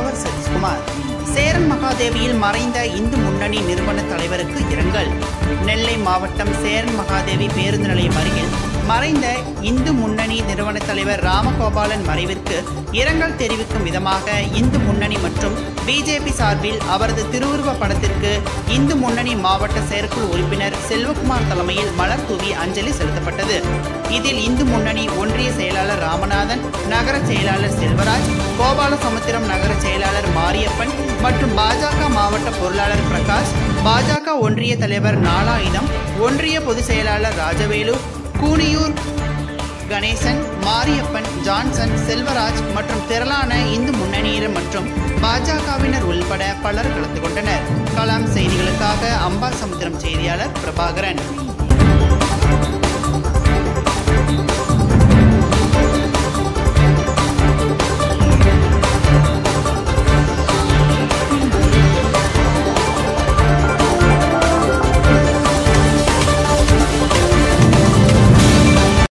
வாசிப்பவர் சதீஷ்குமார் சேரன் மகாதேவியில் மறைந்த இந்து முன்னணி நிறுவன தலைவருக்கு இரங்கல் நெல்லை மாவட்டம் சேரன் மகாதேவி பேருந்து நிலையம் அருகில் மறைந்த இந்து முன்னணி நிறுவன தலைவர் ராமகோபாலன் மறைவிற்கு இரங்கல் தெரிவிக்கும் விதமாக இந்து முன்னணி மற்றும் பிஜேபி சார்பில் அவரது திருவுருவ படத்திற்கு இந்து முன்னணி மாவட்ட செயற்குழு உறுப்பினர் செல்வகுமார் தலைமையில் மலர் தூவி அஞ்சலி செலுத்தப்பட்டது இதில் இந்து முன்னணி ஒன்றிய செயலாளர் ராமநாதன் நகர செயலாளர் செல்வராஜ் கோபாலசமுத்திரம் நகர செயலாளர் மாரியப்பன் மற்றும் பாஜக மாவட்ட பொருளாளர் பிரகாஷ் பாஜக ஒன்றிய தலைவர் நாலாயுதம் ஒன்றிய பொதுச் செயலாளர் ராஜவேலு கூனியூர் கணேசன் மாரியப்பன் ஜான்சன் செல்வராஜ் மற்றும் திரளான இந்து முன்னணியினர் மற்றும் பாஜகவினர் உள்பட பலர் கலந்து கொண்டனர் கலாம் செய்திகளுக்காக அம்பாசமுத்திரம் செய்தியாளர் பிரபாகரன்